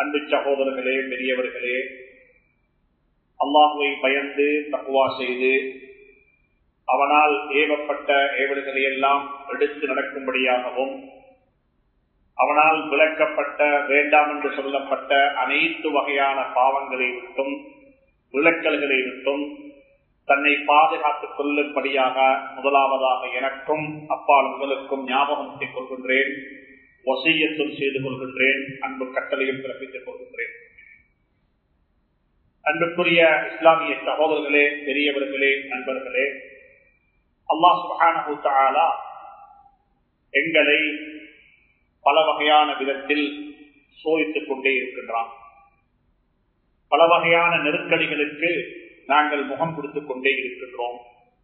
அன்பு சகோதரர்களே பெரியவர்களே அல்லாஹுவை பயந்து தக்குவா செய்து அவனால் ஏவப்பட்ட ஏவல்களை எல்லாம் எடுத்து நடக்கும்படியாகவும் அவனால் விளக்கப்பட்ட வேண்டாம் என்று சொல்லப்பட்ட அனைத்து வகையான பாவங்களை விட்டும் விளக்கல்களை விட்டும் தன்னை பாதுகாத்துக் கொள்ளும்படியாக முதலாவதாக எனக்கும் அப்பால் உங்களுக்கும் ஞாபகம் செய்து கொள்கின்றேன் வசியத்தும் செய்து கொள்கின்றேன் அன்பு கட்டளையும் பிறப்பித்துக் கொள்கின்றேன் அன்புக்குரிய இஸ்லாமிய சகோதரர்களே பெரியவர்களே நண்பர்களே அல்லாஹ் சுகானா எங்களை பல வகையான விதத்தில் சோதித்துக் கொண்டே இருக்கின்றான் பல வகையான நெருக்கடிகளுக்கு நாங்கள் முகம் கொடுத்துக் கொண்டே இருக்கின்றோம்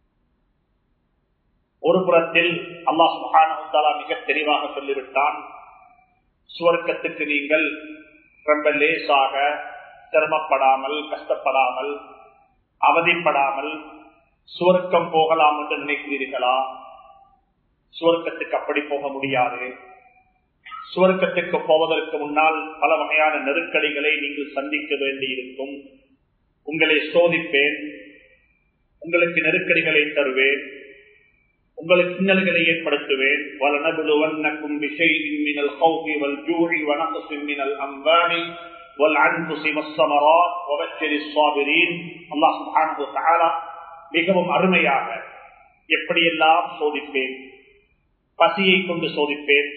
ஒரு புறத்தில் அல்லாஹ் சுகானா மிக தெளிவாக சொல்லிவிட்டான் சுவர்க்கத்துக்கு நீங்கள் ரொம்ப லேசாக சிரமப்படாமல் கஷ்டப்படாமல் அவதிப்படாமல் சுவர்க்கம் போகலாம் என்று நினைக்கிறீர்களா சுவர்க்கத்துக்கு அப்படி போக முடியாது சுவர்க்கத்துக்கு போவதற்கு முன்னால் பல வகையான நெருக்கடிகளை நீங்கள் சந்திக்க வேண்டியிருக்கும் உங்களை சோதிப்பேன் உங்களுக்கு நெருக்கடிகளை தருவேன் உங்களுக்கு இன்னல்களை ஏற்படுத்துவேன் வலனபுலுவன்னக்கும் விஷயின் மினல் கௌபி வல் ஜூழி வனகசின் மினல் அம்பானி والعنفس والثمرات وبشر الصابرين الله سبحانه وتعالى மிகவும் அருமையாக எப்படியெல்லாம் சோதிப்பேன் பசியை கொண்டு சோதிப்பேன்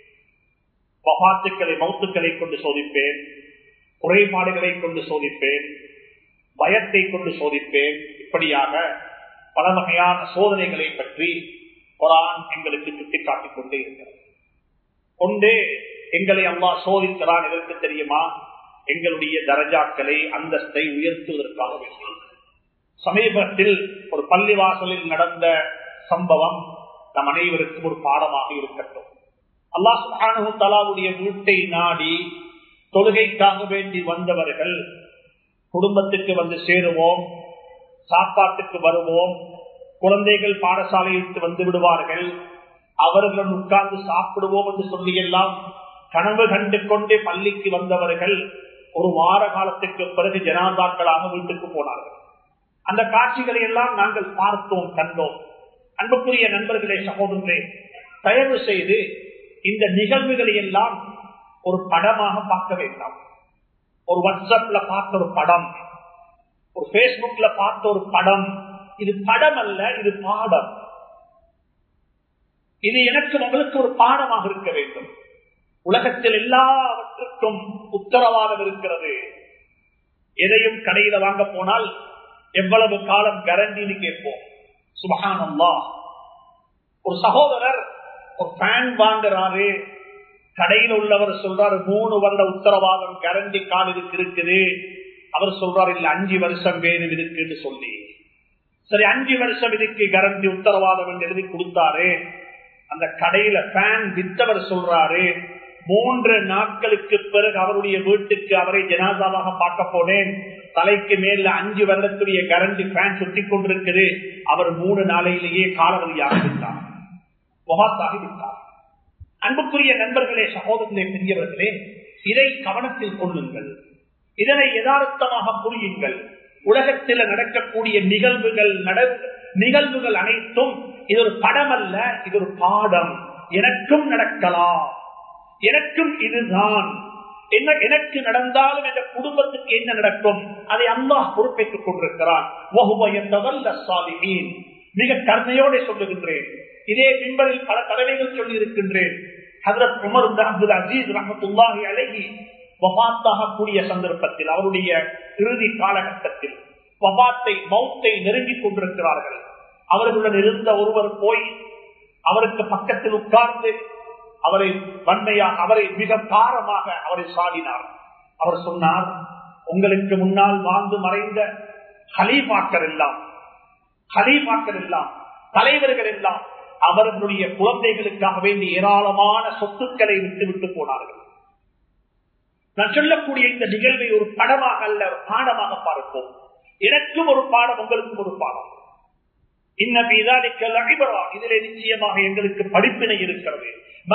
பபாத்துக்களை மௌத்துக்களை கொண்டு சோதிப்பேன் குறைபாடுகளை கொண்டு சோதிப்பேன் பயத்தை கொண்டு சோதிப்பேன் இப்படியாக பல வகையான சோதனைகளை பற்றி குரான் எங்களுக்கு சுட்டிக்காட்டிக் கொண்டே இருக்கிறது கொண்டே எங்களை அம்மா சோதிக்கிறான் எதற்கு தெரியுமா எங்களுடைய தரஜாக்களை அந்தஸ்தை உயர்த்துவதற்காக வேண்டும் சமீபத்தில் ஒரு பள்ளிவாசலில் நடந்த சம்பவம் நம் அனைவருக்கும் ஒரு பாடமாக இருக்கட்டும் அல்லாஹ் சுஹானு தலாவுடைய வீட்டை நாடி தொழுகைக்காக வேண்டி வந்தவர்கள் குடும்பத்துக்கு வந்து சேருவோம் சாப்பாட்டுக்கு வருவோம் குழந்தைகள் பாடசாலைக்கு வந்து விடுவார்கள் அவர்கள் உட்கார்ந்து சாப்பிடுவோம் என்று சொல்லி எல்லாம் கனவு கண்டு கொண்டே பள்ளிக்கு வந்தவர்கள் ஒரு வார காலத்துக்கு பிறகு ஜனாதாக்களாக வீட்டுக்கு போனார்கள் அந்த காட்சிகளை எல்லாம் நாங்கள் பார்த்தோம் கண்டோம் அன்புக்குரிய நண்பர்களே சகோதரர்களே தயவு செய்து இந்த நிகழ்வுகளை எல்லாம் ஒரு படமாக பார்க்க வேண்டாம் ஒரு வாட்ஸ்அப்ல பார்த்த ஒரு படம் ஒரு பேஸ்புக்ல பார்த்த ஒரு படம் இது படம் அல்ல இது பாடம் இது எனக்கு உங்களுக்கு ஒரு பாடமாக இருக்க வேண்டும் உலகத்தில் எல்லாவற்றுக்கும் உத்தரவாதம் இருக்கிறது எதையும் கடையில வாங்க போனால் எவ்வளவு காலம் கரண்டின்னு கேட்போம் சுபகானம்மா ஒரு சகோதரர் ஒரு ஃபேன் வாங்குறாரு கடையில் உள்ளவர் சொல்றாரு மூணு வருட உத்தரவாதம் கரண்டி கால் இதுக்கு இருக்குது அவர் சொல்றாரு இல்ல அஞ்சு வருஷம் வேணும் இருக்குன்னு சொல்லி சரி அஞ்சு வருஷம் இதுக்கு கரண்டி உத்தரவாதம் என்று எழுதி கொடுத்தாரு அந்த கடையில ஃபேன் வித்தவர் சொல்றாரு மூன்று நாட்களுக்கு பிறகு அவருடைய வீட்டுக்கு அவரை ஜனாதாவாக பார்க்க போனேன் தலைக்கு மேல அஞ்சு வருடத்துடைய கரண்டி ஃபேன் சுத்தி கொண்டிருக்குது அவர் மூணு நாளையிலேயே காலவதியாக விட்டார் முகாத்தாகி விட்டார் அன்புக்குரிய நண்பர்களே சகோதரர்களே பெரியவர்களே இதை கவனத்தில் கொள்ளுங்கள் இதனை யதார்த்தமாக புரியுங்கள் உலகத்தில் நடக்கக்கூடிய நிகழ்வுகள் நிகழ்வுகள் அனைத்தும் இது ஒரு படம் அல்ல இது ஒரு பாடம் எனக்கும் நடக்கலாம் எனக்கும் இதுதான் என்ன எனக்கு நடந்தாலும் என்ற குடும்பத்துக்கு என்ன நடக்கும் அதை அல்லாஹ் பொறுப்பேற்றுக் கொண்டிருக்கிறான் மிக கருணையோட சொல்லுகின்றேன் இதே பின்பரில் பல தடவைகள் சொல்லி இருக்கின்றேன் ஹசரத் உமர் அப்துல் அசீஸ் ரஹமத்துல்லாஹி அழகி வபாத்தாகக்கூடிய சந்தர்ப்பத்தில் அவருடைய இறுதி காலகட்டத்தில் வபாத்தை மௌத்தை நெருங்கிக் கொண்டிருக்கிறார்கள் அவர்களுடன் இருந்த ஒருவர் போய் அவருக்கு பக்கத்தில் உட்கார்ந்து அவரை வன்மையாக அவரை மிக காரமாக அவரை சாடினார் அவர் சொன்னார் உங்களுக்கு முன்னால் வாழ்ந்து மறைந்த ஹலீஃபாக்கள் எல்லாம் ஹலீஃபாக்கள் எல்லாம் தலைவர்கள் எல்லாம் அவர்களுடைய குழந்தைகளுக்காக வேண்டி ஏராளமான சொத்துக்களை விட்டு விட்டு போனார்கள் நான் சொல்லக்கூடிய இந்த நிகழ்வை ஒரு படமாக அல்ல ஒரு பாடமாக பார்ப்போம் எனக்கும் ஒரு பாடம் உங்களுக்கும் ஒரு பாடம் இதிலே நிச்சயமாக எங்களுக்கு படிப்பினை இருக்கிறது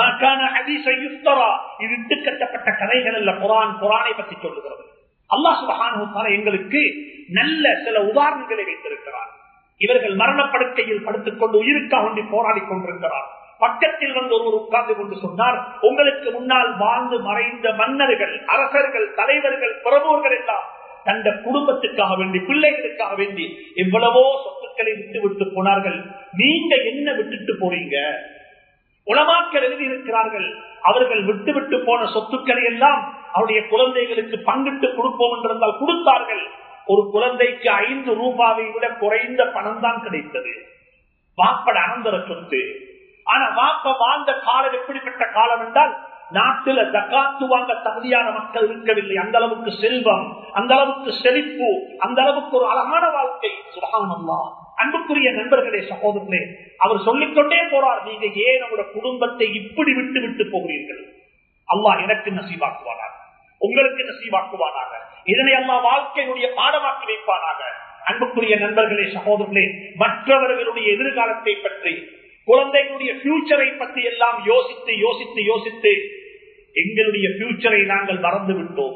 இது இட்டுக்கட்டப்பட்ட கதைகள் அல்ல குரான் குரானை பற்றி சொல்லுகிறது அல்லாஹ் சுபகான எங்களுக்கு நல்ல சில உதாரணங்களை வைத்திருக்கிறார் இவர்கள் மரணப்படுக்கையில் படுத்துக் கொண்டு உயிருக்காக வேண்டி போராடி கொண்டிருக்கிறார் பக்கத்தில் வந்து ஒருவர் உட்கார்ந்து கொண்டு சொன்னார் உங்களுக்கு முன்னால் வாழ்ந்து மறைந்த மன்னர்கள் அரசர்கள் தலைவர்கள் பிரபுவர்கள் எல்லாம் தந்த குடும்பத்துக்காக வேண்டி பிள்ளைகளுக்காக வேண்டி எவ்வளவோ சொத்துக்களை விட்டு விட்டு போனார்கள் நீங்க என்ன விட்டுட்டு போறீங்க உலமாக்கள் எழுதியிருக்கிறார்கள் அவர்கள் விட்டு விட்டு போன சொத்துக்களை எல்லாம் அவருடைய குழந்தைகளுக்கு பங்கிட்டு கொடுப்போம் என்றிருந்தால் கொடுத்தார்கள் ஒரு குழந்தைக்கு ஐந்து ரூபாவை விட குறைந்த பணம் தான் கிடைத்தது வாப்பட அனந்தர சொத்து ஆனா வாப்ப வாழ்ந்த காலம் எப்படிப்பட்ட காலம் என்றால் நாட்டில தக்காத்து வாங்க தகுதியான மக்கள் இருக்கவில்லை அந்த அளவுக்கு செல்வம் அந்த அளவுக்கு செழிப்பு அந்த அளவுக்கு ஒரு அழகான வாழ்க்கை சுகானம்மா அன்புக்குரிய நண்பர்களே சகோதரர்களே அவர் சொல்லிக்கொண்டே போறார் நீங்க ஏன் நம்முடைய குடும்பத்தை இப்படி விட்டு விட்டு போகிறீர்கள் அல்லாஹ் எனக்கு நசீவாக்குவானாக உங்களுக்கு நசீவாக்குவானாக இதனை அல்லா வாழ்க்கையினுடைய பாடமாக்கி வைப்பானாக அன்புக்குரிய நண்பர்களே சகோதரர்களே மற்றவர்களுடைய எதிர்காலத்தை பற்றி குழந்தைகளுடைய பியூச்சரை பற்றி எல்லாம் யோசித்து யோசித்து யோசித்து எங்களுடைய பியூச்சரை நாங்கள் மறந்து விட்டோம்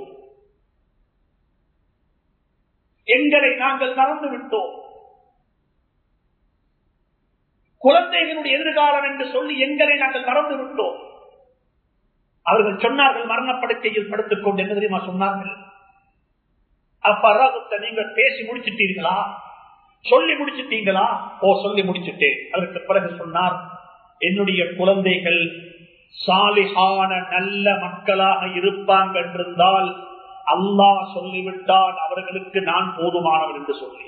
எங்களை நாங்கள் மறந்து விட்டோம் குழந்தைகளுடைய எதிர்காலம் என்று சொல்லி எங்களை நாங்கள் மறந்து விட்டோம் அவர்கள் சொன்னார்கள் மரணப்படுக்கையில் படுத்துக் கொண்டு என்ன தெரியுமா சொன்னார்கள் அப்ப நீங்க பேசி முடிச்சிட்டீர்களா சொல்லி முடிச்சிட்டீங்களா ஓ சொல்லி முடிச்சுட்டேன் அதற்கு பிறகு சொன்னார் என்னுடைய குழந்தைகள் சாலிகான நல்ல மக்களாக இருப்பாங்க என்றிருந்தால் அல்லாஹ் சொல்லிவிட்டால் அவர்களுக்கு நான் போதுமானவர் என்று சொல்லி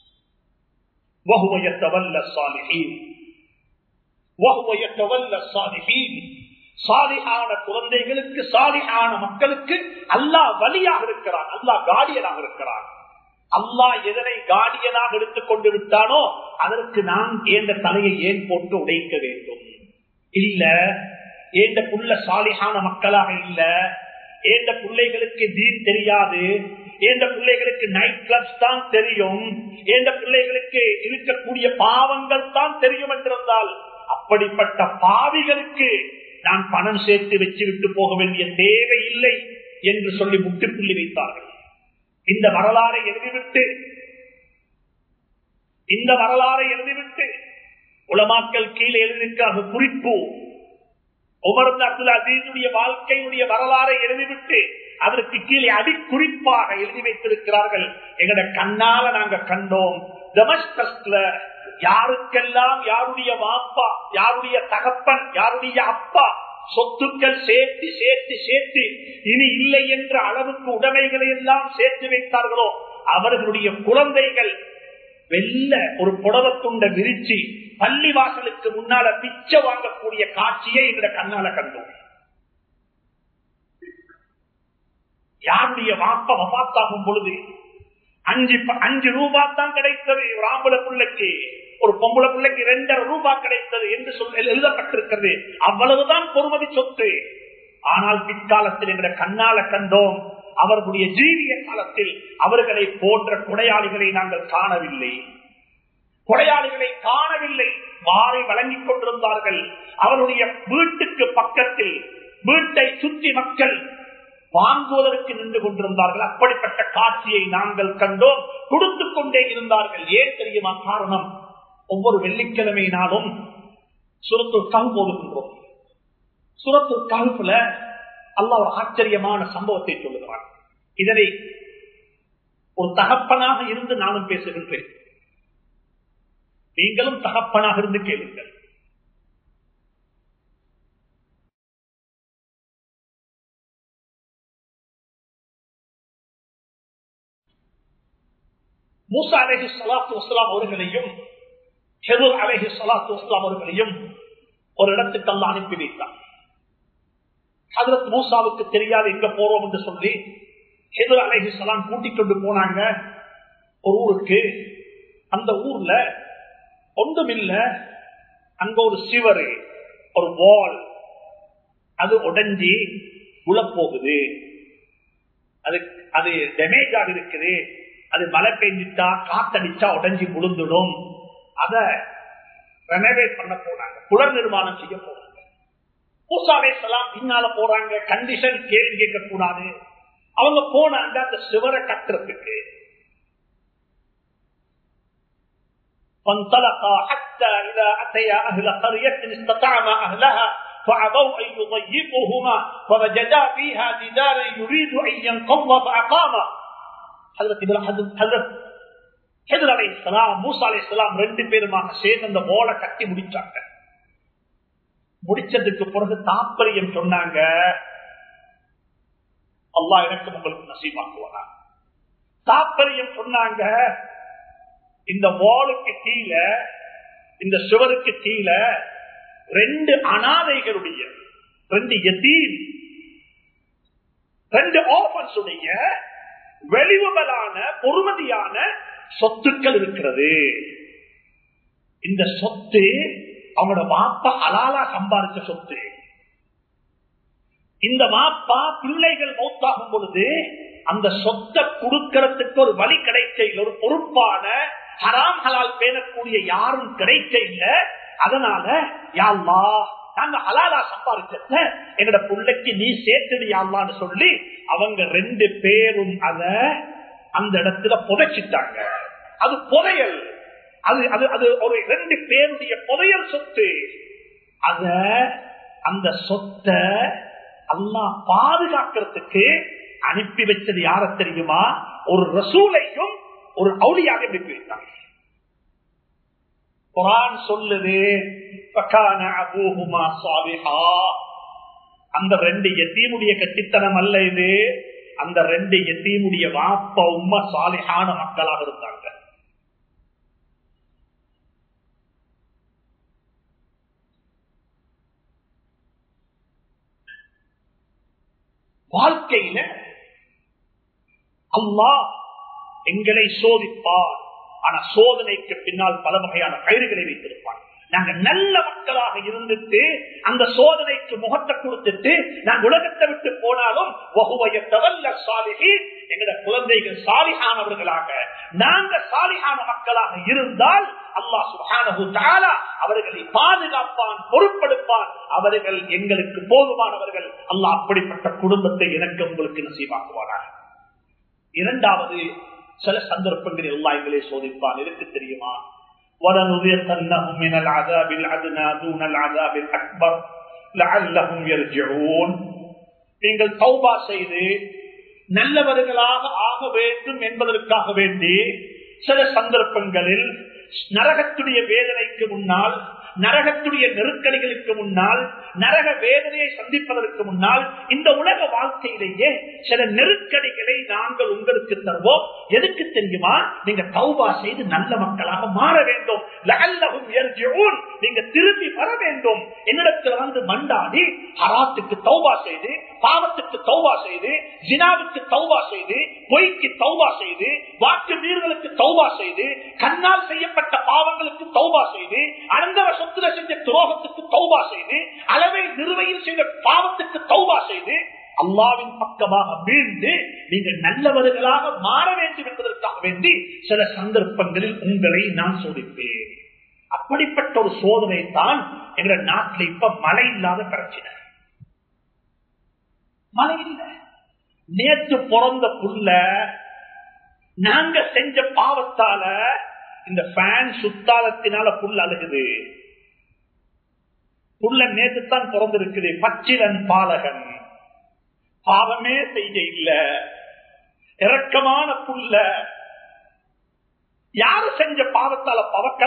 சாலிகான குழந்தைகளுக்கு சாலிகான மக்களுக்கு அல்லாஹ் வழியாக இருக்கிறான் அல்லாஹ் காடியனாக இருக்கிறான் அல்லாஹ் எதனை காடியனாக எடுத்துக் கொண்டு விட்டானோ அதற்கு நான் ஏந்த தலையை ஏன் போட்டு உடைக்க வேண்டும் இல்ல ஏந்த புள்ள சாலிகான மக்களாக இல்ல ஏந்த பிள்ளைகளுக்கு தீன் தெரியாது ஏந்த பிள்ளைகளுக்கு நைட் கிளப்ஸ் தான் தெரியும் ஏந்த பிள்ளைகளுக்கு இருக்கக்கூடிய பாவங்கள் தான் தெரியும் என்றிருந்தால் அப்படிப்பட்ட பாவிகளுக்கு நான் பணம் சேர்த்து வச்சு விட்டு போக வேண்டிய தேவை இல்லை என்று சொல்லி முட்டுப்புள்ளி வைத்தார்கள் இந்த வரலாறை எழுதிவிட்டு இந்த வரலாறை எழுதிவிட்டு உலமாக்கல் கீழே எழுதியிருக்காக குறிப்பு உமர்ந்து அப்துல் அசீசுடைய வாழ்க்கையுடைய வரலாறை எழுதிவிட்டு அதற்கு கீழே அடிக்குறிப்பாக எழுதி வைத்திருக்கிறார்கள் எங்கட கண்ணால நாங்க கண்டோம் டெமஸ்கஸ்ல யாருக்கெல்லாம் யாருடைய வாப்பா யாருடைய தகப்பன் யாருடைய அப்பா சொத்துக்கள் சேர்த்து சேர்த்து சேர்த்து இனி இல்லை என்ற அளவுக்கு உடைமைகளை எல்லாம் சேர்த்து வைத்தார்களோ அவர்களுடைய குழந்தைகள் வெள்ள ஒரு புடவத்துண்ட விரிச்சு பள்ளி வாசலுக்கு முன்னால பிச்சை வாங்கக்கூடிய காட்சியை எங்களை கண்ணால கண்டோம் யாருடைய வாப்ப வபாத்தாகும் பொழுது அஞ்சு அஞ்சு ரூபாய் தான் கிடைத்தது ஒரு ஆம்பளை பிள்ளைக்கு ஒரு பொம்பளை பிள்ளைக்கு ரெண்டரை ரூபாய் கிடைத்தது என்று சொல்ல எழுதப்பட்டிருக்கிறது அவ்வளவுதான் பொறுமதி சொத்து ஆனால் பிற்காலத்தில் என்ற கண்ணால கண்டோம் அவர்களுடைய ஜீவிய காலத்தில் அவர்களை போன்ற கொடையாளிகளை நாங்கள் காணவில்லை கொடையாளிகளை காணவில்லை வாரை வழங்கிக் கொண்டிருந்தார்கள் அவருடைய வீட்டுக்கு பக்கத்தில் வீட்டை சுற்றி மக்கள் வாங்குவதற்கு நின்று கொண்டிருந்தார்கள் அப்படிப்பட்ட காட்சியை நாங்கள் கண்டோம் கொடுத்து கொண்டே இருந்தார்கள் ஏன் தெரியுமா காரணம் ஒவ்வொரு வெள்ளிக்கிழமை நாளும் சுரத்து கல் போதுகின்றோம் சுரத்து கல்புல அல்ல ஒரு ஆச்சரியமான சம்பவத்தை சொல்லுகிறான் இதனை ஒரு தகப்பனாக இருந்து நானும் பேசுகின்றேன் நீங்களும் தகப்பனாக இருந்து கேளுங்கள் மூசா அலஹி சலாத்து வஸ்லாம் அவர்களையும் ஹெருல் அலஹி சலாத்து வஸ்லாம் அவர்களையும் ஒரு இடத்துக்கு அல்ல அனுப்பி வைத்தார் ஹதரத் மூசாவுக்கு தெரியாது எங்க போறோம் என்று சொல்லி ஹெதுல் அலஹி சலாம் கூட்டிக் கொண்டு போனாங்க ஒரு ஊருக்கு அந்த ஊர்ல ஒன்றுமில்ல அங்க ஒரு சிவரு ஒரு வால் அது உடஞ்சி உழப்போகுது அது அது டேமேஜ் ஆக இருக்குது அது மழை பெஞ்சிட்டா காத்தடிச்சா உடஞ்சி விழுந்துடும் அத ரெனவேட் பண்ண போனாங்க புலர் நிர்மாணம் செய்ய போறாங்க மூசாவே சலாம் பின்னால போறாங்க கண்டிஷன் கேள்வி கேட்க கூடாது அவங்க போனாங்க அந்த சிவரை கட்டுறதுக்கு فانطلقا حتى إذا أتيا أهل قرية استطعما أهلها فأبوا أن يضيقوهما فوجدا فيها جدارا يريد أن ينقض فأقاما حضرت حضرت حضرت ஹெதர் அலை இஸ்லாம் மூசா அலை இஸ்லாம் ரெண்டு பேருமாக சேர்ந்து அந்த ஓலை கட்டி முடிச்சாங்க முடிச்சதுக்கு பிறகு தாற்பயம் சொன்னாங்க அல்லா எனக்கு உங்களுக்கு நசீமாக்குவானா தாற்பயம் சொன்னாங்க இந்த வாளுக்கு கீழே இந்த சுவருக்கு கீழே ரெண்டு அனாதைகளுடைய ரெண்டு எத்தீன் ரெண்டு ஆஃபர்ஸ் உடைய வெளிவுகளான பொறுமதியான சொத்துக்கள் இருக்கிறது இந்த சொத்து அவனோட மாப்பா அலாலா சம்பாதிச்ச சொத்து இந்த மாப்பா பிள்ளைகள் மௌத்தாகும் பொழுது அந்த சொத்தை கொடுக்கறதுக்கு ஒரு வழி கிடைக்க இல்லை ஒரு பொறுப்பான ஹராம் ஹலால் பேணக்கூடிய யாரும் கிடைக்க இல்லை அதனால யாழ்லா நாங்க ஹலாலா சம்பாதிச்சத எங்கட பிள்ளைக்கு நீ சேர்த்தது யாழ்லான்னு சொல்லி அவங்க ரெண்டு பேரும் அத அந்த இடத்துல புதைச்சிட்டாங்க அது புதையல் அது அது அது ஒரு ரெண்டு பேருடைய புதையல் சொத்து அத அந்த சொத்தை அல்லா பாதுகாக்கிறதுக்கு அனுப்பி வச்சது யார தெரியுமா ஒரு ரசூலையும் ஒரு அவுளியாக அனுப்பி வைத்தாங்க குரான் சொல்லுது அந்த ரெண்டு எத்தீமுடைய கட்டித்தனம் அல்ல இது அந்த ரெண்டு எத்தீமுடைய வாப்ப உம்ம சாலிஹான மக்களாக இருந்தாங்க வாழ்க்கையில அல்லா எங்களை சோதிப்பார் ஆனா சோதனைக்கு பின்னால் பல வகையான கயிறுகளை வைத்திருப்பார் நாங்க நல்ல மக்களாக இருந்துட்டு அந்த சோதனைக்கு முகத்தை கொடுத்துட்டு நாங்க உலகத்தை விட்டு போனாலும் எங்கட குழந்தைகள் சாலிகானவர்களாக நாங்க சாலிகான மக்களாக இருந்தால் அல்லா சுகானு அவர்களை பாதுகாப்பான் பொறுப்படுப்பான் அவர்கள் எங்களுக்கு போதுமானவர்கள் அல்லா அப்படிப்பட்ட குடும்பத்தை எனக்கு உங்களுக்கு நசீவாக்குவாராக இரண்டாவது சில சந்தர்ப்பங்களில் எல்லா எங்களே சோதிப்பான் எனக்கு தெரியுமா ولنذيقنهم من العذاب الأدنى دون العذاب الأكبر لعلهم يرجعون நீங்கள் தௌபா செய்து நல்லவர்களாக ஆக வேண்டும் என்பதற்காக வேண்டி சில சந்தர்ப்பங்களில் நரகத்துடைய வேதனைக்கு முன்னால் நரகத்துடைய நெருக்கடிகளுக்கு முன்னால் நரக வேதனையை சந்திப்பதற்கு முன்னால் இந்த உலக வாழ்க்கையிலேயே சில நெருக்கடிகளை நாங்கள் உங்களுக்கு தருவோம் எதுக்கு தெரியுமா நீங்க தௌபா செய்து நல்ல மக்களாக மாற வேண்டும் நீங்க திரும்பி வர வேண்டும் என்னிடத்தில் வந்து மண்டாடி ஹராத்துக்கு தௌபா செய்து பாவத்துக்கு தௌபா செய்து ஜினாவுக்கு தௌபா செய்து பொய்க்கு தௌபா செய்து வாக்கு மீறுதலுக்கு தௌபா செய்து கண்ணால் செய்யப்பட்ட பாவங்களுக்கு தௌபா செய்து அனந்தர சொத்துல செஞ்ச துரோகத்துக்கு தௌபா செய்து அளவை நிறுவையில் செய்த பாவத்துக்கு தௌபா செய்து அல்லாவின் பக்கமாக வீழ்ந்து நீங்கள் நல்லவர்களாக மாற வேண்டும் என்பதற்காக வேண்டி சில சந்தர்ப்பங்களில் உங்களை நான் சோதிப்பேன் அப்படிப்பட்ட ஒரு சோதனை தான் எங்க நாட்டில் இப்ப மழை இல்லாத பிரச்சனை மழை இல்லை நேற்று பிறந்த புள்ள நாங்க செஞ்ச பாவத்தால இந்த ஃபேன் சுத்தாலத்தினால புல் அழுகுது புள்ள நேற்று தான் பிறந்திருக்குது பச்சிலன் பாலகன் பாவமே செய்ய இல்ல இறக்கமான புல்ல யாரு செஞ்ச பாவத்தால பவக்க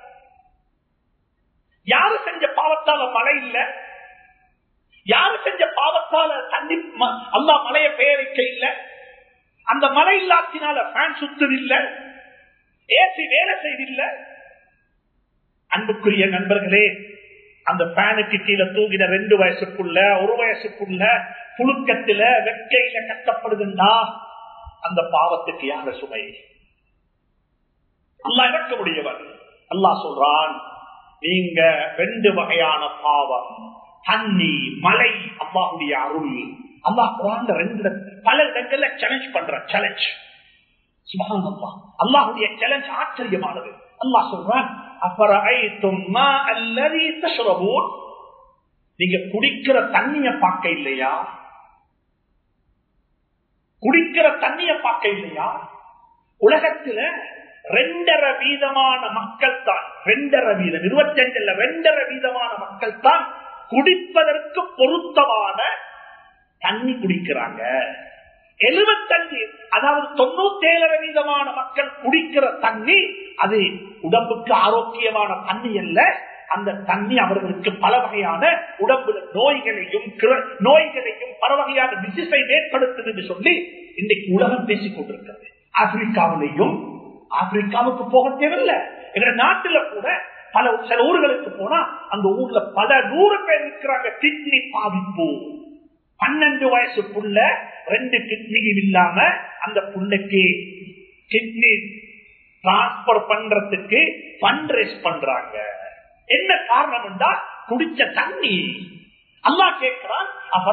யாரு செஞ்ச பாவத்தால மழை இல்ல யாரு செஞ்ச பாவத்தால தண்ணி அல்லா மழைய பெயர் வைக்க இல்ல அந்த மழை இல்லாத்தினால ஃபேன் சுத்தது இல்ல ஏசி வேலை செய்தில்ல அன்புக்குரிய நண்பர்களே அந்த ஃபேனுக்கு கீழே தூங்கின ரெண்டு வயசுக்குள்ள ஒரு வயசுக்குள்ள புழுக்கத்தில வெக்கையில கட்டப்படுதுண்டா அந்த பாவத்துக்கு யார சுமை அல்லா இறக்க முடியவர் அல்லா சொல்றான் நீங்க ரெண்டு வகையான பாவம் தண்ணி மழை அல்லாஹுடைய அருள் அல்லாஹ் குரான் ரெண்டு பல இடங்கள்ல சேலஞ்ச் பண்ற சேலஞ்ச் சுபகான் அல்லா அல்லாஹுடைய சேலஞ்ச் ஆச்சரியமானது அல்லாஹ் சொல்றான் அபரஐத்தும் மா அல்லதி தஷ்ரபூன் நீங்க குடிக்கிற தண்ணிய பார்க்க இல்லையா குடிக்கிற தண்ணிய பார்க்க இல்லையா உலகத்துல ரெண்டரை வீதமான மக்கள் தான் ரெண்டரை வீதம் இருபத்தி அஞ்சுல ரெண்டரை வீதமான மக்கள் தான் குடிப்பதற்கு பொருத்தமான தண்ணி குடிக்கிறாங்க எழுபத்தஞ்சு அதாவது தொண்ணூத்தி ஏழரை வீதமான மக்கள் குடிக்கிற தண்ணி அது உடம்புக்கு ஆரோக்கியமான தண்ணி அல்ல அந்த தண்ணி அவர்களுக்கு பல வகையான உடம்புல நோய்களையும் நோய்களையும் பல வகையான டிசீஸை ஏற்படுத்துது என்று சொல்லி இன்னைக்கு உலகம் பேசிக் கொண்டிருக்கிறது ஆப்பிரிக்காவிலையும் ஆப்பிரிக்காவுக்கு போக தேவையில்லை எங்க நாட்டுல கூட பல சில ஊர்களுக்கு போனா அந்த ஊர்ல பல நூறு பேர் இருக்கிறாங்க கிட்னி பாதிப்பு பன்னெண்டு வயசு புள்ள ரெண்டு கிட்னியும் இல்லாம அந்த புள்ளைக்கு கிட்னி டிரான்ஸ்பர் பண்றதுக்கு ஃபண்ட் ரேஸ் பண்றாங்க என்ன காரணம் என்றால் குடிச்ச தண்ணி அல்லா கேட்கிறான்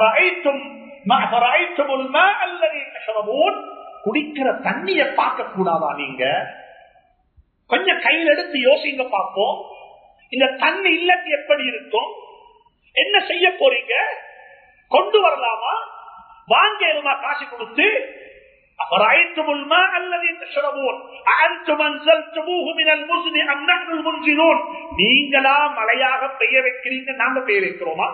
குடிக்கிற தண்ணிய பார்க்க கூடாதா நீங்க கொஞ்சம் கையில் எடுத்து யோசிங்க பார்ப்போம் இந்த தண்ணி இல்லத்து எப்படி இருக்கும் என்ன செய்ய போறீங்க கொண்டு வரலாமா வாங்க காசு கொடுத்து أفرأيتم الماء الذي تشربون أأنتم أنزلتموه من المزن أم نحن المنزلون நீங்களா மழையாக பெய்ய வைக்கிறீங்க நாங்க பெய்ய வைக்கிறோமா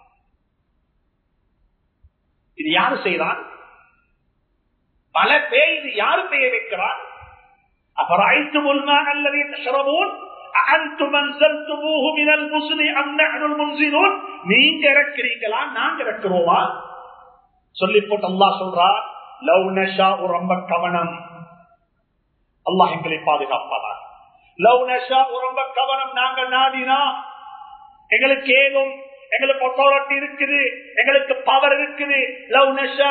இது யாரு செய்யறான் பல பெய்து யாரு பெய்ய வைக்கிறான் أفرأيتم الماء الذي تشربون أأنتم أنزلتموه من المزن أم نحن المنزلون நீங்க இறக்கிறீங்களா நாங்க இறக்கிறோமா சொல்லி போட்டு அல்லாஹ் சொல்றார் லவ் நஷா ரொம்ப கவனம் அல்லாஹ் எங்களை பாதுகாப்பானா லவ் நஷா ரொம்ப கவனம் நாங்க நாடினா எங்களுக்கு ஏதும் எங்களுக்கு அத்தாரிட்டி இருக்குது எங்களுக்கு பவர் இருக்குது லவ் நஷா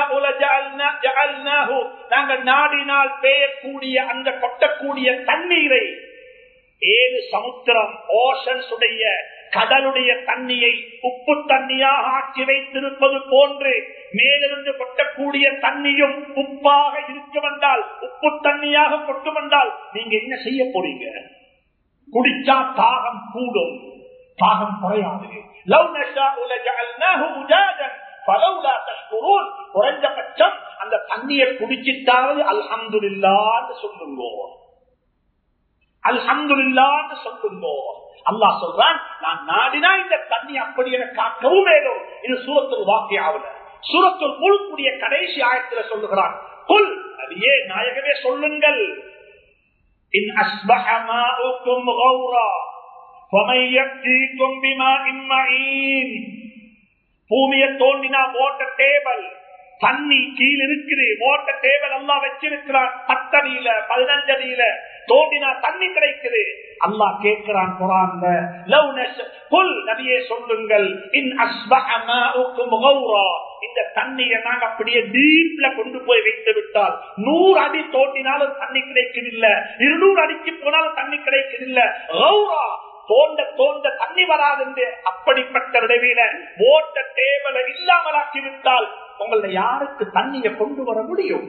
நாங்க நாடினால் பெய்யக்கூடிய அந்த கொட்டக்கூடிய தண்ணீரை ஏழு சமுத்திரம் ஓஷன்ஸ் உடைய கடலுடைய தண்ணியை உப்பு தண்ணியாக ஆக்கி வைத்திருப்பது போன்று மேலிருந்து கொட்டக்கூடிய தண்ணியும் உப்பாக இருக்க வந்தால் உப்பு தண்ணியாக கொட்டு வந்தால் நீங்க என்ன செய்ய போறீங்க குடிச்சா தாகம் கூடும் தாகம் குறையாது குறைஞ்சபட்சம் அந்த தண்ணியை குடிச்சிட்டாவது அல்ஹம்துல்லான்னு சொல்லுங்க அல்ஹம்துல்லான்னு சொல்லுங்க அல்லா சொல்றான் நான் நாடினா இந்த தண்ணி அப்படி என காக்கவும் வேணும் இது சூரத்தில் வாக்கியாவில் சூரத்தில் முழுக்கூடிய கடைசி ஆயத்துல சொல்லுகிறான் புல் அதையே நாயகவே சொல்லுங்கள் இன் அஸ்பஹ மாஉக்கும் கௌரா فمن يأتيكم بماء معين பூமியை தோண்டினா ஓட்ட டேபிள் தண்ணி கீழ் இருக்குது ஓட்ட டேபிள் எல்லாம் வச்சிருக்கிறான் பத்தடியில பதினஞ்சு அடியில தோண்டினா தண்ணி கிடைக்குது அல்லாஹ் கேட்கிறான் குரான்ல லவ் புல் நபியே சொல்லுங்கள் இன் இந்த தண்ணியை நாங்க அப்படியே டீப்ல கொண்டு போய் வைத்து விட்டால் நூறு அடி தோண்டினாலும் தண்ணி கிடைக்கவில்லை இருநூறு அடிக்கு போனாலும் தண்ணி கிடைக்கவில்லை கௌரா தோண்ட தோண்ட தண்ணி வராது என்று அப்படிப்பட்ட விடவில ஓட்ட டேபிளை இல்லாமலாக்கி விட்டால் உங்களை யாருக்கு தண்ணியை கொண்டு வர முடியும்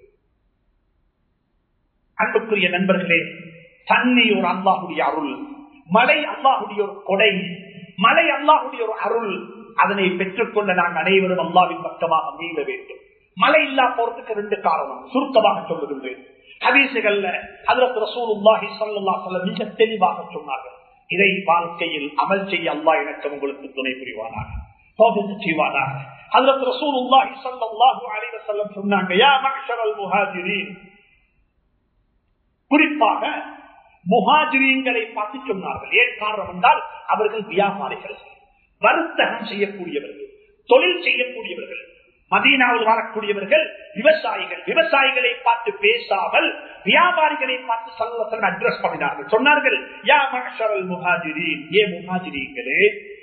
அன்புக்குரிய நண்பர்களே தண்ணி ஒரு அல்லாஹுடைய அருள் மழை அல்லாஹுடைய ஒரு கொடை மழை அல்லாஹுடைய ஒரு அருள் அதனை பெற்றுக்கொண்ட நாங்கள் அனைவரும் அல்லாவின் பக்கமாக மீள வேண்டும் மழை இல்லா போறதுக்கு ரெண்டு காரணம் சுருக்கமாக சொல்லுகின்றேன் ஹதீசுகள்ல அதற்கு ரசூலுல்லாஹி ஸல்லல்லாஹு அலைஹி வஸல்லம் மிக தெளிவாக சொன்னார்கள் இதை வாழ்க்கையில் அமல் செய்ய அல்லாஹ் எனக்கு உங்களுக்கு துணை புரிவானாக செய்வானாக அதற்கு ரசூலுல்லாஹி ஸல்லல்லாஹு அலைஹி வஸல்லம் சொன்னாங்க யா மஅஷரல் முஹாஜிரீன் குறிப்பாக முஹாஜிரீன்களை பார்த்து சொன்னார்கள் ஏன் காரணம் என்றால் அவர்கள் வியாபாரிகள் வர்த்தகம் செய்யக்கூடியவர்கள் தொழில் செய்யக்கூடியவர்கள் மதீனாவில் வாழக்கூடியவர்கள் விவசாயிகள் விவசாயிகளை பார்த்து பேசாமல் வியாபாரிகளை பார்த்து சல்லசன் அட்ரஸ் பண்ணினார்கள் சொன்னார்கள் யா மகஷரல் முஹாஜிரீன் ஏ முஹாஜிரீங்களே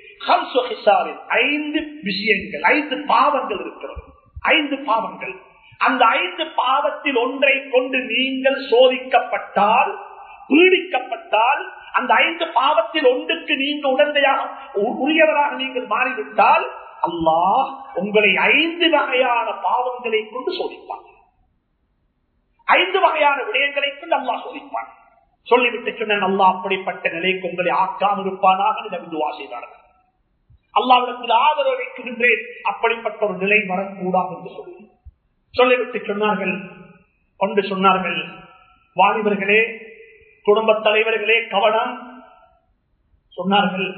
ஐந்து விஷயங்கள் ஐந்து பாவங்கள் இருக்கிறது ஐந்து பாவங்கள் அந்த ஐந்து பாவத்தில் ஒன்றை கொண்டு நீங்கள் சோதிக்கப்பட்டால் பீடிக்கப்பட்டால் அந்த ஐந்து பாவத்தில் ஒன்றுக்கு நீங்க உடந்தையாக உரியவராக நீங்கள் மாறிவிட்டால் அல்லாஹ் உங்களை ஐந்து வகையான பாவங்களை கொண்டு சோதிப்பான் ஐந்து வகையான விடயங்களை கொண்டு அல்லாஹ் சோதிப்பான் சொல்லிவிட்டு சொன்ன அல்லா அப்படிப்பட்ட நிலைக்கு உங்களை ஆக்காமல் இருப்பானாக நபிதுவா செய்தார்கள் அல்லாவிடத்தில் ஆதரவு வைக்கின்றேன் அப்படிப்பட்ட ஒரு நிலை வரக்கூடாது என்று சொல்லி சொல்லிவிட்டு சொன்னார்கள் கொண்டு சொன்னார்கள் வாலிபர்களே குடும்ப தலைவர்களே கவனம் சொன்னார்கள்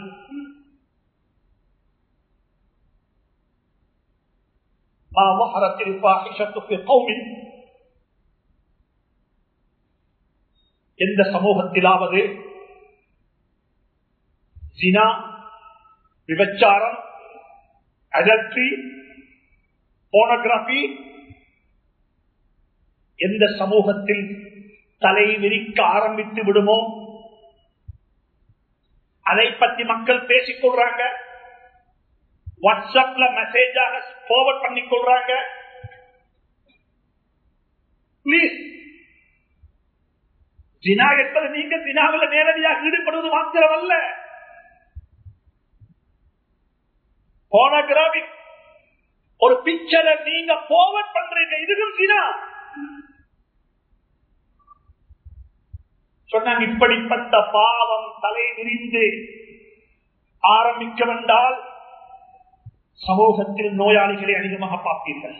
ما ظهرت الفاحشة في قوم எந்த சமூகத்திலாவது ஜினா விபச்சாரம் அடல்ட்ரி போனோகிராபி எந்த சமூகத்தில் தலை விரிக்க ஆரம்பித்து விடுமோ அதை பற்றி மக்கள் பேசிக் கொள்றாங்க வாட்ஸ்அப்ல மெசேஜாக போர்வர்ட் பண்ணி கொள்றாங்க பிளீஸ் ஜினா என்பது நீங்க ஜினாவில் நேரடியாக ஈடுபடுவது மாத்திரமல்ல போனோகிராபிக் ஒரு பிக்சரை நீங்க போர்வர்ட் பண்றீங்க இதுவும் ஜினா சொன்னாங்க இப்படிப்பட்ட பாவம் தலை விரிந்து ஆரம்பிக்க வேண்டால் சமூகத்தில் நோயாளிகளை அதிகமாக பார்ப்பீர்கள்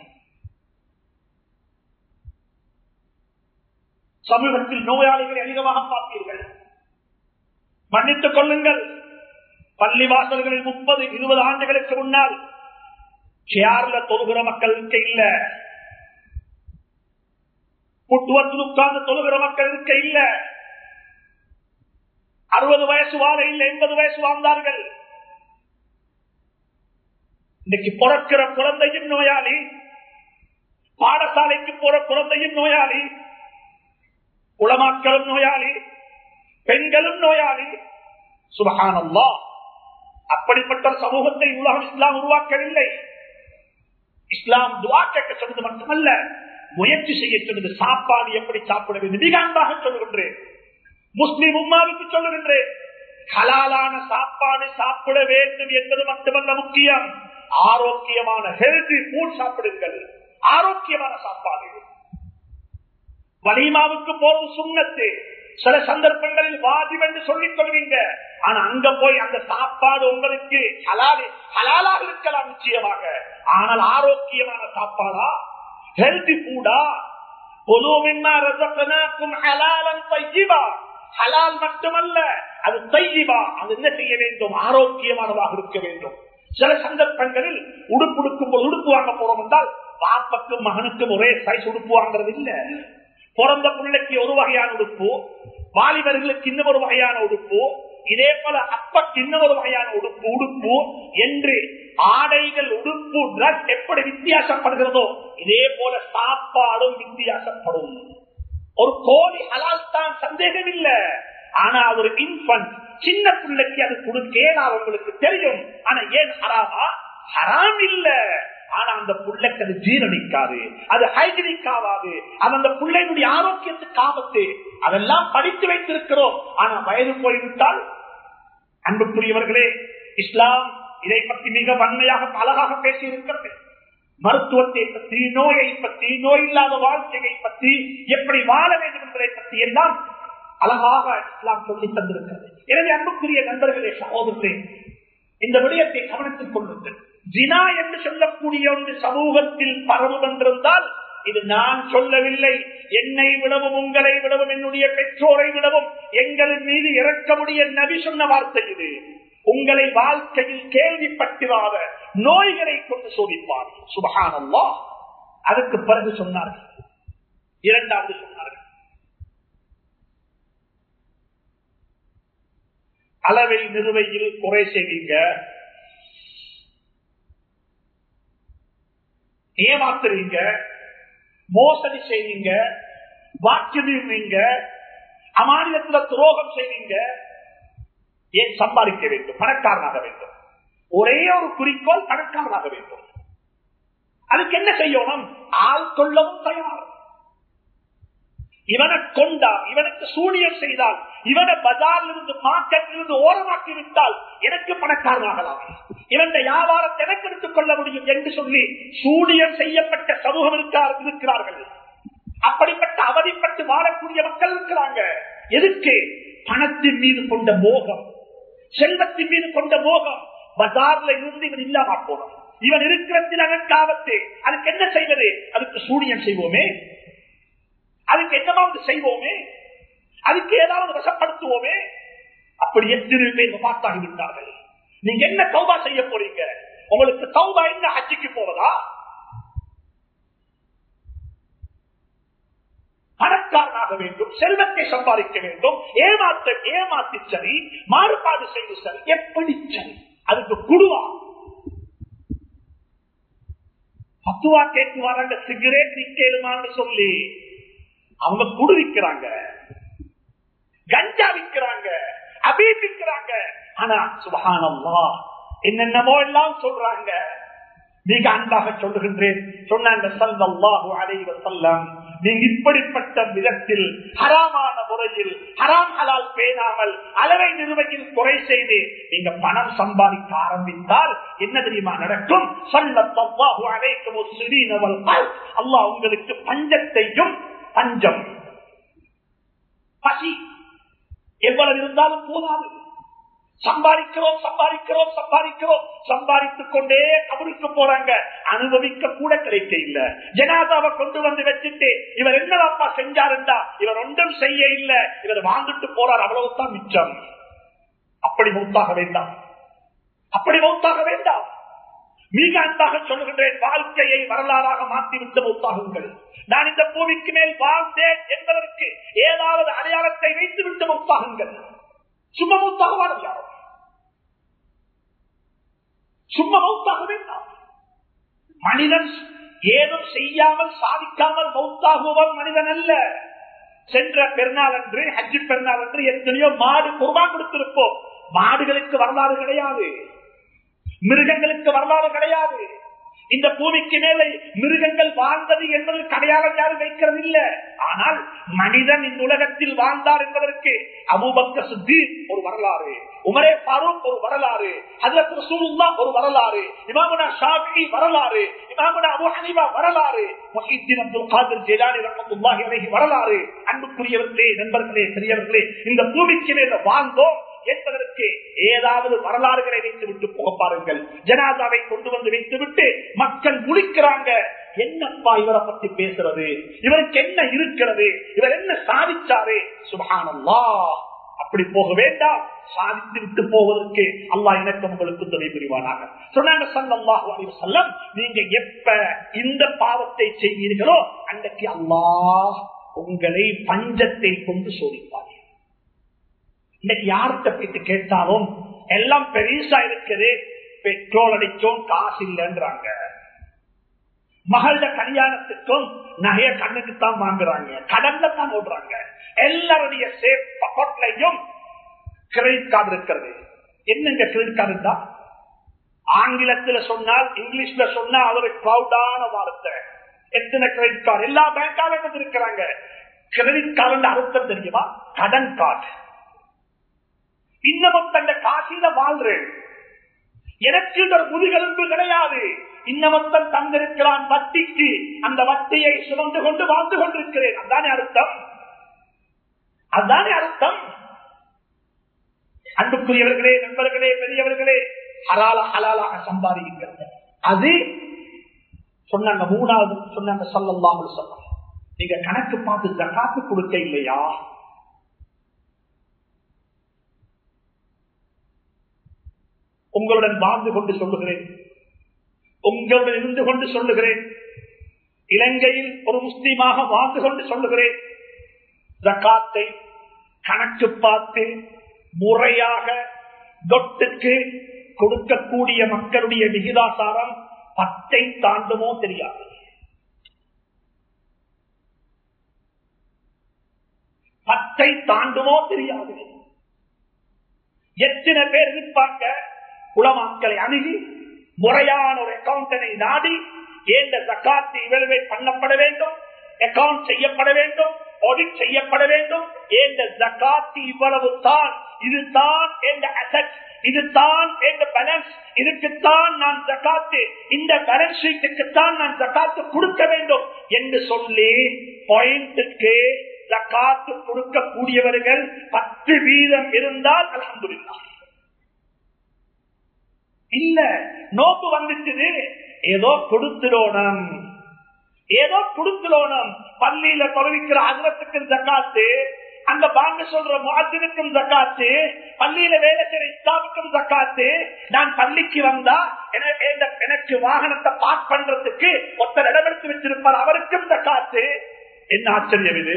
சமூகத்தில் நோயாளிகளை அதிகமாக பார்ப்பீர்கள் மன்னித்துக் கொள்ளுங்கள் பள்ளிவாசல்களில் முப்பது இருபது ஆண்டுகளுக்கு முன்னால் சேர்ல தொழுகிற மக்களுக்கு இல்ல புட்டுவத்தில் உட்கார்ந்து தொழுகிற மக்களுக்கு இல்ல அறுபது வயசு வாழ இல்லை எண்பது வயசு வாழ்ந்தார்கள் இன்னைக்கு பிறக்கிற குழந்தையும் நோயாளி பாடசாலைக்கு போற குழந்தையும் நோயாளி உளமாக்களும் நோயாளி பெண்களும் நோயாளி சுபகானல்லா அப்படிப்பட்ட சமூகத்தை உலகம் இஸ்லாம் உருவாக்கவில்லை இஸ்லாம் துவா கேட்க சொன்னது மட்டுமல்ல முயற்சி செய்ய சொன்னது சாப்பாடு எப்படி சாப்பிட வேண்டும் மிக அன்பாக சொல்லுகின்றேன் முஸ்லிம் உம்மாவுக்கு சொல்லுகின்றேன் ஹலாலான சாப்பாடு சாப்பிட வேண்டும் என்பது மட்டுமல்ல முக்கியம் ஆரோக்கியமான ஹெல்தி ஃபுட் சாப்பிடுங்கள் ஆரோக்கியமான சாப்பாடு வலிமாவுக்கு போறது சுண்ணத்து சில சந்தர்ப்பங்களில் வாஜிப் என்று சொல்லிக் கொள்வீங்க ஆனா அங்க போய் அந்த சாப்பாடு உங்களுக்கு ஹலாலி ஹலாலாக இருக்கலாம் நிச்சயமாக ஆனால் ஆரோக்கியமான சாப்பாடா ஹெல்தி ஃபுடா ஹலால் மட்டுமல்ல அது தையிபா அது என்ன செய்ய வேண்டும் ஆரோக்கியமானதாக இருக்க வேண்டும் சில சந்தர்ப்பங்களில் உடுப்பு உடுக்கும் போது உடுப்பு வாங்க போறோம் என்றால் பாப்பக்கும் மகனுக்கும் ஒரே சைஸ் உடுப்பு வாங்குறது இல்ல பிறந்த பிள்ளைக்கு ஒரு வகையான உடுப்பு வாலிபர்களுக்கு இன்னும் ஒரு வகையான உடுப்பு இதே போல அப்பக்கு இன்னும் ஒரு வகையான உடுப்பு உடுப்பு என்று ஆடைகள் உடுப்பு ட்ரெஸ் எப்படி வித்தியாசப்படுகிறதோ இதே போல சாப்பாடும் வித்தியாசப்படும் ஒரு கோழி ஹலால் தான் சந்தேகம் இல்ல ஆனா அது ஒரு இன்ஃபன்ட் சின்ன பிள்ளைக்கு அது கொடுக்கேன் அவங்களுக்கு தெரியும் ஆனா ஏன் ஹராமா ஹராம் இல்ல ஆனா அந்த பிள்ளைக்கு அது ஜீரணிக்காது அது ஹைஜினிக் ஆகாது அது அந்த பிள்ளைகளுடைய ஆரோக்கியத்துக்கு ஆபத்து அதெல்லாம் படித்து வைத்திருக்கிறோம் ஆனா வயது போய்விட்டால் அன்புக்குரியவர்களே இஸ்லாம் இதை பற்றி மிக வன்மையாக அழகாக பேசி இருக்கிறது மருத்துவத்தை பற்றி நோயை பற்றி நோய் இல்லாத வாழ்க்கையை பற்றி எப்படி வாழ வேண்டும் என்பதை பற்றி எல்லாம் அழகாக இஸ்லாம் சொல்லி தந்திருக்கிறது எனவே அன்புக்குரிய நண்பர்களே சகோதரர்களே இந்த விடயத்தை கவனத்தில் கொள்ளுங்கள் ஜினா என்று சொல்லக்கூடிய ஒன்று சமூகத்தில் பரவும் என்றிருந்தால் இது நான் சொல்லவில்லை என்னை விடவும் உங்களை விடவும் என்னுடைய பெற்றோரை விடவும் எங்களின் மீது இறக்கமுடைய நபி சொன்ன வார்த்தை இது உங்களை வாழ்க்கையில் கேள்விப்பட்டிராத நோய்களை கொண்டு சோதிப்பார் சுபகானல்லா அதுக்கு பிறகு சொன்னார்கள் இரண்டாவது சொன்னார்கள் அளவில் நிறுவையில் குறை செய்வீங்க ஏமாத்துறீங்க மோசடி செய்வீங்க வாக்குவீங்க அமானியத்துல துரோகம் செய்வீங்க ஏன் சம்பாதிக்க வேண்டும் பணக்காரனாக வேண்டும் ஒரே ஒரு குறிக்கோள் பணக்காரனாக வேண்டும் அதுக்கு என்ன செய்யணும் ஆள் கொள்ளவும் தயார் இவனை கொண்டா இவனுக்கு சூனியம் செய்தால் இவனை பஜாரில் இருந்து மார்க்கெட்டில் இருந்து ஓரமாக்கி விட்டால் எனக்கு பணக்காரனாகலாம் இவன் வியாபாரத்தை எனக்கு எடுத்துக் கொள்ள முடியும் என்று சொல்லி சூனியம் செய்யப்பட்ட சமூகம் இருக்கிறார்கள் அப்படிப்பட்ட அவதிப்பட்டு வாழக்கூடிய மக்கள் இருக்கிறாங்க எதுக்கு பணத்தின் மீது கொண்ட மோகம் செல்வத்தின் மீது கொண்ட மோகம் பஜார்ல இருந்து இவன் இல்லாம போனோம் இவன் இருக்கிறதில் அதற்காகத்து அதுக்கு என்ன செய்வது அதுக்கு சூரியன் செய்வோமே அதுக்கு என்னமாவது செய்வோமே அதுக்கு ஏதாவது வசப்படுத்துவோமே அப்படி எத்தனை பேர் பார்த்தாகி விட்டார்கள் நீங்க என்ன தௌபா செய்ய போறீங்க உங்களுக்கு தௌபா என்ன ஹஜ்ஜிக்கு போவதா பணக்காரனாக வேண்டும் செல்வத்தை சம்பாதிக்க வேண்டும் ஏமாற்ற ஏமாத்தி சரி மாறுபாடு செய்து சரி எப்படி சரி அதுக்கு குழுவா பத்துவா கேட்குவாங்க சிகரெட் நிக்கலுமான்னு சொல்லி அவங்க குடு விற்கிறாங்க கஞ்சா விற்கிறாங்க அபீப் விற்கிறாங்க ஆனா சுபகானம்மா என்னென்னமோ எல்லாம் சொல்றாங்க மிக அன்பாக சொல்லுகின்றேன் சொன்னாங்க சல்லாஹு அலைவ செல்லம் நீங்க இப்படிப்பட்ட விதத்தில் ஹராமான முறையில் ஹராம் ஹலால் பேணாமல் அளவை நிறுவையில் குறை செய்து நீங்க பணம் சம்பாதிக்க ஆரம்பித்தால் என்ன தெரியுமா நடக்கும் சல்லல்லாஹு அலைக்கும் சிறீனவல் அல்லாஹ் உங்களுக்கு பஞ்சத்தையும் பஞ்சம் பசி எவ்வளவு இருந்தாலும் போதாது சம்பாதிக்கிறோம் சம்பாதிக்கிறோம் சம்பாதிக்கிறோம் சம்பாதித்துக் கொண்டே கபருக்கு போறாங்க அனுபவிக்க கூட கிடைக்க இல்ல ஜனாதாவை கொண்டு வந்து வச்சுட்டு இவர் என்னப்பா செஞ்சாருண்டா இவர் ஒன்றும் செய்ய இல்ல இவர் வாழ்ந்துட்டு போறார் அவ்வளவுதான் மிச்சம் அப்படி மௌத்தாக வேண்டாம் அப்படி மௌத்தாக வேண்டாம் மிக அன்பாக சொல்லுகின்றேன் வாழ்க்கையை வரலாறாக மாற்றிவிட்டு மௌத்தாகுங்கள் நான் இந்த பூமிக்கு மேல் வாழ்ந்தேன் என்பதற்கு ஏதாவது அடையாளத்தை வைத்து விட்டு மௌத்தாகுங்கள் சும்மா மௌத்தாக வாழ யாரும் சும்மா மௌத்தாக வேண்டாம் மனிதன் ஏதும் செய்யாமல் சாதிக்காமல் மௌத்தாகுவன் மனிதன் அல்ல சென்ற பெருநாள் அன்று ஹஜ்ஜி பெருநாள் அன்று எத்தனையோ மாடு குர்பான் கொடுத்திருப்போம் மாடுகளுக்கு வரலாறு கிடையாது மிருகங்களுக்கு வரலாறு கிடையாது இந்த பூமிக்கு மேலே மிருகங்கள் வாழ்ந்தது என்பதற்கு அடையாளம் யாரும் வைக்கிறது இல்ல ஆனால் மனிதன் இந்த உலகத்தில் வாழ்ந்தார் என்பதற்கு அபுபக்க சுத்தி ஒரு வரலாறு உமரே பாரூக் ஒரு வரலாறு அதுல ரசூலுல்லா ஒரு வரலாறு இமாமுனா ஷாஃபி வரலாறு இமாமுனா அபு ஹனீஃபா வரலாறு முஹித்தீன் அப்துல் காதிர் ஜிலானி ரஹ்மத்துல்லாஹி அலைஹி வரலாறு அன்புக்குரியவர்களே நண்பர்களே பெரியவர்களே இந்த பூமிக்கு மேல வாழ்ந்தோம் என்பதற்கு ஏதாவது வரலாறுகளை வைத்து விட்டு போக பாருங்கள் ஜனாதாவை கொண்டு வந்து வைத்து விட்டு மக்கள் முடிக்கிறாங்க என்னப்பா இவரை பத்தி பேசுறது இவருக்கு என்ன இருக்கிறது இவர் என்ன சாதிச்சாரு சுபகானல்லா அப்படி போக வேண்டாம் சாதித்து விட்டு போவதற்கு அல்லாஹ் எனக்கு உங்களுக்கு துணை புரிவானாக சொன்னாங்க சல்லாஹு அலைஹி வஸல்லம் நீங்க எப்ப இந்த பாவத்தை செய்வீர்களோ அன்றைக்கு அல்லாஹ் உங்களை பஞ்சத்தை கொண்டு சோதிப்பார் இன்னைக்கு யார்கிட்ட போயிட்டு கேட்டாலும் எல்லாம் பெருசா இருக்குது பெட்ரோல் அடிச்சோம் காசு இல்லைன்றாங்க மகள கல்யாணத்துக்கும் நகைய கண்ணுக்கு தான் வாங்குறாங்க கடன்ல தான் ஓடுறாங்க எல்லாருடைய சேஃப் பக்கெட்லையும் கிரெடிட் கார்டு இருக்கிறது என்னங்க கிரெடிட் கார்டு இருந்தா ஆங்கிலத்துல சொன்னால் இங்கிலீஷ்ல சொன்னா அது ஒரு கிளவுடான வார்த்தை எத்தனை கிரெடிட் கார்டு எல்லா பேங்காலும் இருக்கிறாங்க கிரெடிட் கார்டு அர்த்தம் தெரியுமா கடன் கார்டு இன்னமும் தந்த காசில வாழ்றேன் எனக்கு ஒரு முதுகெலும்பு கிடையாது இன்னமத்தன் தந்திருக்கிறான் வட்டிக்கு அந்த வட்டியை சுமந்து கொண்டு வாழ்ந்து கொண்டிருக்கிறேன் அதானே அர்த்தம் அதானே அர்த்தம் அன்புக்குரியவர்களே நண்பர்களே பெரியவர்களே ஹலால ஹலாலாக சம்பாதிக்கிறது அது சொன்னாங்க மூணாவது சொன்னாங்க சொல்லலாம் சொல்ல நீங்க கணக்கு பார்த்து ஜக்காத்து கொடுக்க இல்லையா உங்களுடன் வாழ்ந்து கொண்டு சொல்லுகிறேன் உங்களுடன் இருந்து கொண்டு சொல்லுகிறேன் இலங்கையில் ஒரு முஸ்லீமாக வாழ்ந்து கொண்டு சொல்லுகிறேன் ஜக்காத்தை கணக்கு பார்த்து முறையாக தொட்டுக்கு கொடுக்கக்கூடிய மக்களுடைய விகிதாசாரம் பத்தை தாண்டுமோ தெரியாது பத்தை தாண்டுமோ தெரியாது எத்தனை பேர் இருப்பாங்க உலமாக்களை அணுகி முறையான ஒரு அக்கௌண்டனை நாடி ஏந்த ஜக்காத்து இவலுவேட் பண்ணப்பட வேண்டும் அக்கௌண்ட் செய்யப்பட வேண்டும் ஆடிட் செய்யப்பட வேண்டும் ஏந்த ஜக்காத்து இவ்வளவு தான் இதுதான் எந்த அசட் இதுதான் எந்த பேலன்ஸ் இதுக்குத்தான் நான் ஜக்காத்து இந்த பேலன்ஸ் ஷீட்டுக்குத்தான் நான் ஜக்காத்து கொடுக்க வேண்டும் என்று சொல்லி பாயிண்ட்டுக்கு ஜக்காத்து கொடுக்கக்கூடியவர்கள் பத்து வீதம் இருந்தால் அலமதுல்லா இல்ல நோக்கு வந்துச்சுது ஏதோ கொடுத்துடணும் ஏதோ கொடுத்துடணும் பள்ளியில தொலைவிக்கிற அகரத்துக்கும் ஜக்காத்து அந்த பாங்க சொல்ற மாதினுக்கும் ஜக்காத்து பள்ளியில வேலை செய்யற இஸ்லாமுக்கும் ஜக்காத்து நான் பள்ளிக்கு வந்தா எனக்கு வாகனத்தை பார்க் பண்றதுக்கு ஒருத்தர் இடமெடுத்து வச்சிருப்பார் அவருக்கும் ஜக்காத்து என்ன ஆச்சரியம் இது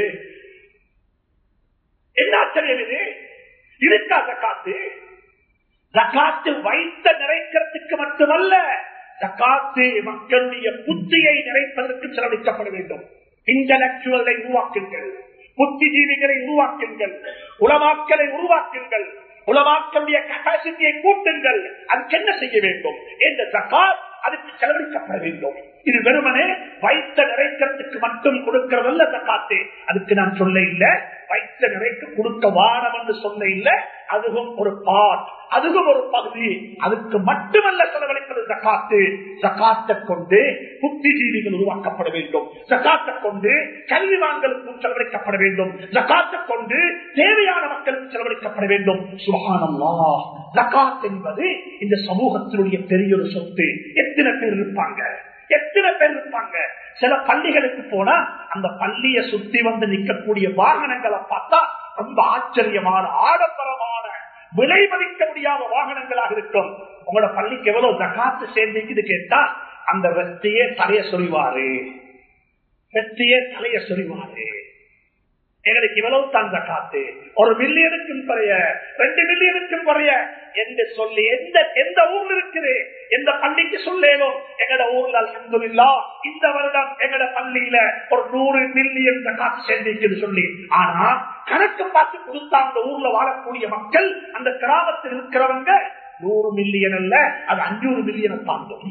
என்ன ஆச்சரியம் இது இருக்கா ஜக்காத்து ஜக்காத்து வைத்த நிறைக்கிறதுக்கு மட்டுமல்ல ஜக்காத்து மக்களுடைய புத்தியை நிறைப்பதற்கு செலவழிக்கப்பட வேண்டும் இன்டலக்சுவலை உருவாக்குங்கள் புத்திஜீவிகளை உருவாக்குங்கள் உலமாக்களை உருவாக்குங்கள் உலமாக்களுடைய கெப்பாசிட்டியை கூட்டுங்கள் அதுக்கு என்ன செய்ய வேண்டும் என்ற ஜக்காத் அதுக்கு செலவழிக்கப்பட வேண்டும் இது வெறுமனே வைத்த நிறைக்கிறதுக்கு மட்டும் கொடுக்கிறதல்ல ஜக்காத்து அதுக்கு நான் சொல்ல இல்ல வைத்த நிறைக்க கொடுக்க வானம் என்று சொல்ல இல்ல அதுவும் ஒரு பார்ட் அதுவும் ஒரு பகுதி அதுக்கு மட்டுமல்ல செலவழிப்பது ஜக்காத்து ஜக்காத்தை கொண்டு புத்திஜீவிகள் உருவாக்கப்பட வேண்டும் ஜக்காத்தை கொண்டு கல்விவான்களுக்கும் செலவழிக்கப்பட வேண்டும் ஜக்காத்தை கொண்டு தேவையான மக்களுக்கு செலவழிக்கப்பட வேண்டும் சுகானம்லா ஜக்காத் என்பது இந்த சமூகத்தினுடைய பெரிய ஒரு சொத்து எத்தனை பேர் இருப்பாங்க எத்தனை பேர் இருப்பாங்க சில பள்ளிகளுக்கு போனா அந்த பள்ளியை சுத்தி வந்து நிற்கக்கூடிய வாகனங்களை பார்த்தா ரொம்ப ஆச்சரியமான ஆடம்பரமான விலை மதிக்க முடியாத வாகனங்களாக இருக்கும் உங்களோட பள்ளிக்கு எவ்வளவு ஜகாத்து சேர்ந்துக்குது கேட்டா அந்த வெற்றியே தலைய சொறிவாரு வெற்றியே தலைய சொறிவாரு எங்களுக்கு இவ்வளவு தான் ஜக்காத்து ஒரு மில்லியனுக்கும் குறைய ரெண்டு மில்லியனுக்கும் குறைய என்று சொல்லி எந்த எந்த ஊர்ல இருக்குது எந்த பள்ளிக்கு சொல்லேனும் எங்கட ஊர்ல அல்ஹம்துலில்லா இந்த வருடம் எங்கட பள்ளியில ஒரு நூறு மில்லியன் ஜக்காத்து சேர்ந்திருக்குது சொல்லி ஆனா கணக்கு பார்த்து கொடுத்தா அந்த ஊர்ல வாழக்கூடிய மக்கள் அந்த கிராமத்தில் இருக்கிறவங்க நூறு மில்லியன் அல்ல அது அஞ்சூறு மில்லியனை தாண்டும்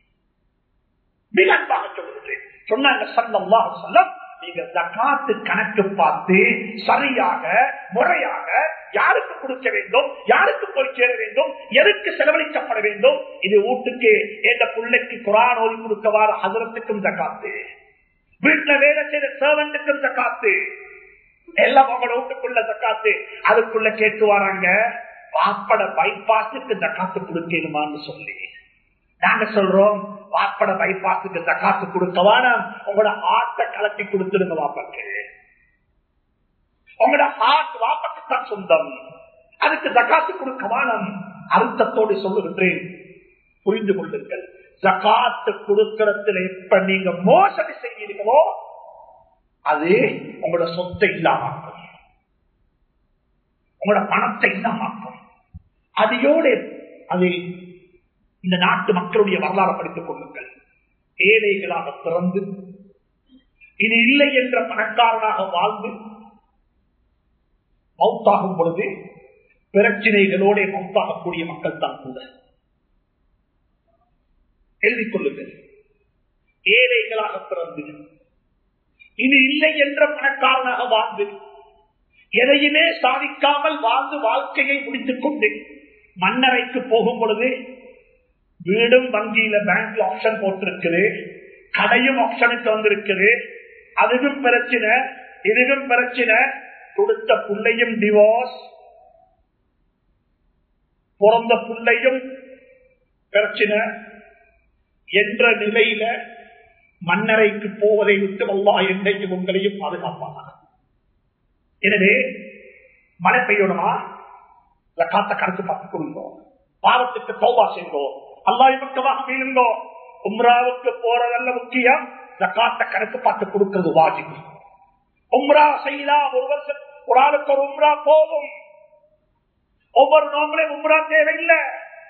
மிக அன்பாக சொல்லுது சொன்னாங்க சல்லல்லாஹு அலைஹி வஸல்லம் நீங்க ஜக்காத்து கணக்கு பார்த்து சரியாக முறையாக யாருக்கு கொடுக்க வேண்டும் யாருக்கு போய் சேர வேண்டும் எதற்கு செலவழிக்கப்பட வேண்டும் இது வீட்டுக்கு எந்த பிள்ளைக்கு குரான் ஓதி கொடுக்கவாறு அதரத்துக்கும் ஜக்காத்து வீட்டுல வேலை செய்த சேவன்ட்டுக்கும் ஜக்காத்து எல்லாம் உங்களோட வீட்டுக்குள்ள ஜக்காத்து அதுக்குள்ள கேட்டு வராங்க வாப்பட பைபாஸுக்கு ஜக்காத்து கொடுக்கணுமான்னு சொல்லி நாங்க சொல்றோம் வாப்பட பைபாஸுக்கு தக்காத்து கொடுக்கவான உங்களோட ஆட்டை கலட்டி கொடுத்துருங்க வாப்பாக்கு உங்களோட ஹார்ட் வாப்பாக்கு தான் சொந்தம் அதுக்கு தக்காத்து கொடுக்கவானம் அர்த்தத்தோடு சொல்லுகின்றேன் புரிந்து கொள்ளுங்கள் ஜக்காத்து கொடுக்கறதுல எப்ப நீங்க மோசடி செய்வீர்களோ அது உங்களோட சொத்தை இல்லாமாக்கும் உங்களோட பணத்தை இல்லாமாக்கும் அதையோடு அது இந்த நாட்டு மக்களுடைய வரலாறு படித்துக் கொள்ளுங்கள் ஏழைகளாக பிறந்து இது இல்லை என்ற பணக்காரனாக வாழ்ந்து மௌத்தாகும் பொழுது பிரச்சனைகளோட மௌத்தாகக்கூடிய மக்கள் தான் கூட எழுதிக் கொள்ளுங்கள் ஏழைகளாக பிறந்து இது இல்லை என்ற பணக்காரனாக வாழ்ந்து எதையுமே சாதிக்காமல் வாழ்ந்து வாழ்க்கையை முடித்துக் கொண்டு மன்னரைக்கு போகும் பொழுது வீடும் வங்கியில பேங்க்ல ஆப்ஷன் போட்டிருக்குது கடையும் ஆப்ஷனுக்கு வந்திருக்குது அதுவும் பிரச்சனை இதுவும் பிரச்சனை கொடுத்த பிள்ளையும் டிவோர்ஸ் பிறந்த பிள்ளையும் பிரச்சனை என்ற நிலையில மன்னரைக்கு போவதை விட்டு வல்லா என்றைக்கு உங்களையும் பாதுகாப்பாங்க எனவே மழை பெய்யணுமா காத்த கணக்கு பார்த்துக் கொள்ளுங்கோ பாவத்துக்கு தோபா செய்தோ அல்லாஹ் பக்கமாக மீளுங்கோ உம்ராவுக்கு போறதல்ல முக்கியம் ஜக்காத்த கணக்கு பார்த்து கொடுக்கிறது வாஜிபு உம்ரா செய்தா ஒரு வருஷம் ஒரு ஆளுக்கு ஒரு உம்ரா போதும் ஒவ்வொரு நோம்பளையும் உம்ரா தேவையில்லை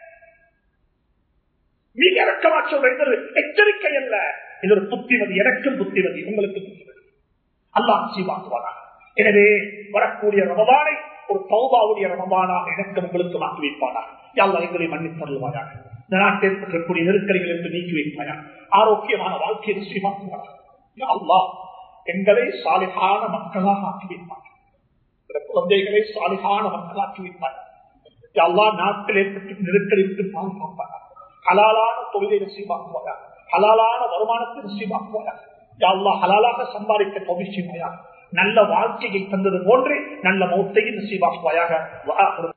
மிக இறக்கமா சொல்றது எச்சரிக்கை அல்ல இது ஒரு புத்திமதி எனக்கும் புத்திமதி உங்களுக்கு புத்திமதி அல்லாஹ் சீவாக்குவாரா எனவே வரக்கூடிய ரமதானை ஒரு தௌபாவுடைய ரமதானாக எனக்கு உங்களுக்கு மாற்றி வைப்பானா யாழ்லா எங்களை மன்னித்து தருவாயாக இந்த நாட்டில் ஏற்பட்டிருக்கக்கூடிய நெருக்கடிகள் என்று நீக்கி வைப்பாயா ஆரோக்கியமான வாழ்க்கையை நிச்சயமாக்குவாரா அல்லா எங்களை சாலிகான மக்களாக ஆக்கி வைப்பாங்க குழந்தைகளை சாலிகான மக்களாக்கி வைப்பாங்க எல்லா நாட்டில் ஏற்பட்டு நெருக்கடி விட்டு பாதுகாப்பாங்க ஹலாலான தொழிலை நிச்சயமாக்குவாங்க ஹலாலான வருமானத்தை நிச்சயமாக்குவாங்க அல்லா ஹலாலாக சம்பாதிக்க தொழிற்சிமையா நல்ல வாழ்க்கையை தந்தது போன்று நல்ல மௌத்தையும் நசீவாக்குவாயாக